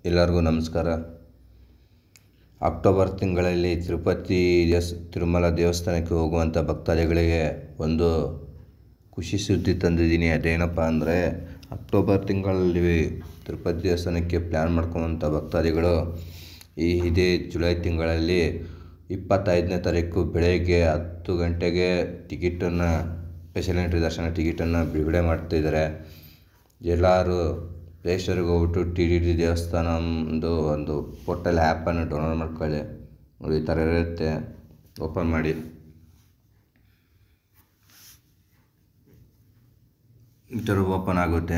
ಎಲ್ಲರಿಗೂ ನಮಸ್ಕಾರ ಅಕ್ಟೋಬರ್ ತಿಂಗಳಲ್ಲಿ ತಿರುಪತಿ ದೇವಸ್ ತಿರುಮಲ ದೇವಸ್ಥಾನಕ್ಕೆ ಹೋಗುವಂಥ ಭಕ್ತಾದಿಗಳಿಗೆ ಒಂದು ಖುಷಿ ಸುದ್ದಿ ತಂದಿದ್ದೀನಿ ಅದೇನಪ್ಪ ಅಂದರೆ ಅಕ್ಟೋಬರ್ ತಿಂಗಳಲ್ಲಿ ತಿರುಪತಿ ದೇವಸ್ಥಾನಕ್ಕೆ ಪ್ಲ್ಯಾನ್ ಮಾಡ್ಕೊಳ್ಳುವಂಥ ಭಕ್ತಾದಿಗಳು ಈ ಇದೇ ಜುಲೈ ತಿಂಗಳಲ್ಲಿ ಇಪ್ಪತ್ತೈದನೇ ತಾರೀಕು ಬೆಳಗ್ಗೆ ಹತ್ತು ಗಂಟೆಗೆ ಟಿಕೆಟನ್ನು ಸ್ಪೆಷಲ್ ಎಂಟ್ರಿ ದರ್ಶನ ಟಿಕೆಟನ್ನು ಬಿಡುಗಡೆ ಮಾಡ್ತಾಯಿದ್ದಾರೆ ಎಲ್ಲರೂ ಪ್ಲೇಸ್ಟೋರಿಗೆ ಹೋಗ್ಬಿಟ್ಟು ಟಿ ಟಿ ಟಿ ದೇವಸ್ಥಾನ ಒಂದು ಒಂದು ಪೋರ್ಟಲ್ ಆ್ಯಪನ್ನು ಡೌನ್ಲೋಡ್ ಮಾಡ್ಕೊಳ್ಳಿ ನೋಡಿ ಈ ಥರ ಇರುತ್ತೆ ಓಪನ್ ಮಾಡಿ ಈ ಥರ ಓಪನ್ ಆಗುತ್ತೆ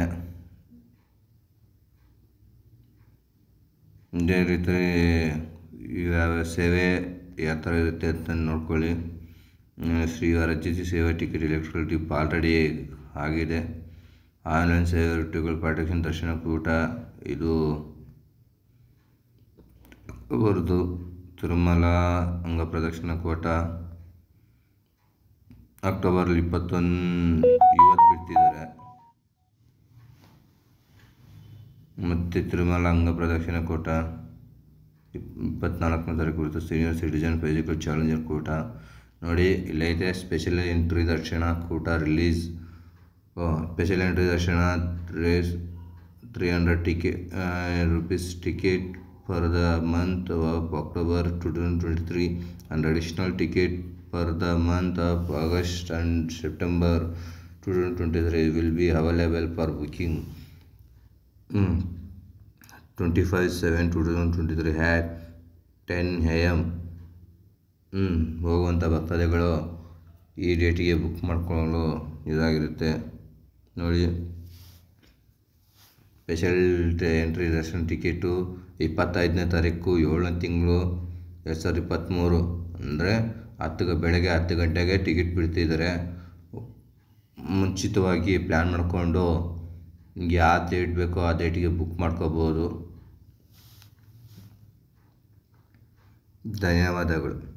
ಇದೇ ರೀತಿ ಯಾವ ಸೇವೆ ಯಾವ ಥರ ಇರುತ್ತೆ ಅಂತ ನೋಡ್ಕೊಳ್ಳಿ ಶ್ರೀ ರಚಿಸಿ ಸೇವಾ ಟಿಕೆಟ್ ಎಲೆಕ್ಟ್ರಿಕಲ್ ಟಿಪ್ ಆಲ್ರೆಡಿ ಆಗಿದೆ ಆನ್ಲೈನ್ ಸೇವೆ ಟಿಕೆಟ್ ಪ್ರೊಟೆಕ್ಷನ್ ದರ್ಶನ ಕೂಟ ಇದು ಅವರದು ತಿರುಮಲ ಅಂಗ ಪ್ರದಕ್ಷಿಣ ಕೂಟ ಅಕ್ಟೋಬರ್ ಇಪ್ಪತ್ತೊಂದು ಇವತ್ತು ಬಿಡ್ತಿದ್ದಾರೆ ಮತ್ತು ತಿರುಮಲ ಅಂಗ ಪ್ರದಕ್ಷಿಣ ಕೂಟ ಇಪ್ ಇಪ್ಪತ್ನಾಲ್ಕನೇ ತಾರೀಕು ಕುರಿತು ಸೀನಿಯರ್ ಸಿಟಿಜನ್ ಫಿಸಿಕಲ್ ಚಾಲೆಂಜರ್ ಕೂಟ ನೋಡಿ ಇಲ್ಲೈತೆ ಸ್ಪೆಷಲ್ ಎಂಟ್ರಿ ದರ್ಶನ ಕೂಟ ರಿಲೀಸ್ ಸ್ಪೆಷಲ್ ಎಂಟ್ರಿ ದರ್ಶನ rates three hundred ticket rupees ticket for the month of October two thousand twenty three and additional ticket for the month of August and September two thousand twenty three will be available for booking twenty five seven two thousand twenty three at ten A M ಹೋಗುವಂಥ ಭಕ್ತಾದಿಗಳು ಈ ಡೇಟಿಗೆ book ಮಾಡ್ಕೊಳ್ಳಲು ಇದಾಗಿರುತ್ತೆ ನೋಡಿ special entry ದರ್ಶನ ticket ಇಪ್ಪತ್ತೈದನೇ ತಾರೀಕು ಏಳನೇ ತಿಂಗಳು ಎರಡು ಸಾವಿರದ ಇಪ್ಪತ್ತ್ಮೂರು ಅಂದರೆ ಹತ್ತು ಬೆಳಗ್ಗೆ ಹತ್ತು ಗಂಟೆಗೆ ಟಿಕೆಟ್ ಬಿಡ್ತಿದ್ದಾರೆ ಮುಂಚಿತವಾಗಿ ಪ್ಲ್ಯಾನ್ ಮಾಡಿಕೊಂಡು ನಿಮ್ಗೆ ಯಾವ ಡೇಟ್ ಬೇಕೋ ಆ ಡೇಟಿಗೆ ಬುಕ್ ಮಾಡ್ಕೋಬೋದು ಧನ್ಯವಾದಗಳು